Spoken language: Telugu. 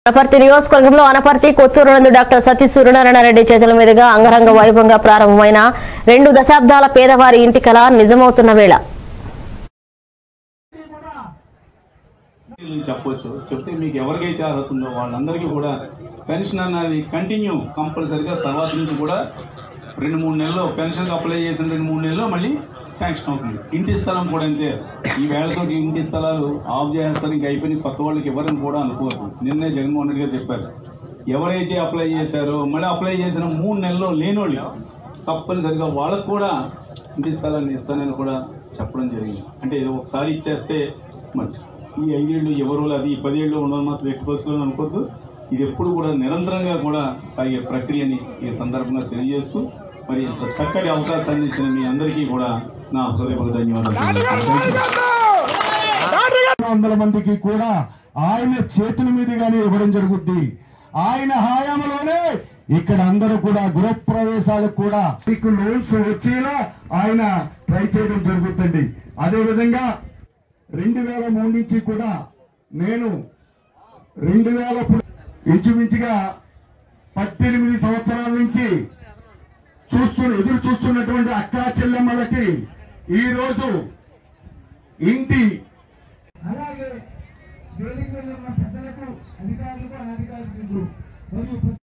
అనపర్తి నియోజకవర్గంలో అనపర్తి కొత్తూరు నందు డాక్టర్ సతీ సూర్యనారాయణ రెడ్డి చేతుల మీదుగా అంగరంగ వైభవంగా ప్రారంభమైన రెండు దశాబ్దాల పేదవారి ఇంటి కళ నిజమవుతున్న వేళ వీళ్ళు చెప్పొచ్చు చెప్తే మీకు ఎవరికైతే అర్హత ఉందో వాళ్ళందరికీ కూడా పెన్షన్ అన్నది కంటిన్యూ కంపల్సరిగా తర్వాత నుంచి కూడా రెండు మూడు నెలల్లో పెన్షన్కి అప్లై చేసిన రెండు మూడు నెలల్లో మళ్ళీ శాంక్షన్ అవుతుంది ఇంటి స్థలం కూడా అంతే ఈ వేళతో ఇంటి స్థలాలు ఆఫ్ చేస్తారు ఇంకా అయిపోయి కొత్త వాళ్ళకి ఎవరిని కూడా అనుకోవద్దు నిన్నే జగన్మోహన్ రెడ్డి గారు చెప్పారు ఎవరైతే అప్లై చేశారో మళ్ళీ అప్లై చేసిన మూడు నెలల్లో లేనోళ్ళు తప్పనిసరిగా వాళ్ళకు కూడా ఇంటి స్థలాన్ని ఇస్తానని కూడా చెప్పడం జరిగింది అంటే ఇది ఒకసారి ఇచ్చేస్తే మరి ఈ ఐదేళ్ళు ఎవరు అది ఈ పదేళ్ళు ఉండడం మాత్రం ఎట్టి బస్సులో అనుకోవద్దు ఇది ఎప్పుడు కూడా నిరంతరంగా కూడా సాగే ప్రక్రియని ఈ సందర్భంగా తెలియజేస్తూ మరి ఇంత చక్కటి అవకాశాన్ని ఇచ్చిన మీ అందరికీ కూడా నా హృదయపూర్వక ధన్యవాదాలు వందల మందికి కూడా ఆయన చేతుల మీదుగానే ఇవ్వడం జరుగుద్ది ఆయన హయాంలోనే ఇక్కడ అందరూ కూడా గృహప్రవేశాలకు కూడా మీకు లోన్స్ వచ్చేలా ఆయన ట్రై చేయడం జరుగుతుంది అదే విధంగా రెండు వేల మూడు నుంచి కూడా నేను రెండు వేల పు- ఇంచుమించుగా పద్దెనిమిది సంవత్సరాల నుంచి చూస్తున్న ఎదురు చూస్తున్నటువంటి అక్కా చెల్లెమ్మలకి ఈ రోజు ఇంటి అలాగే వేదిక మీద ఉన్న పెద్దలకు అధికారులకు అనధికారులకు మరియు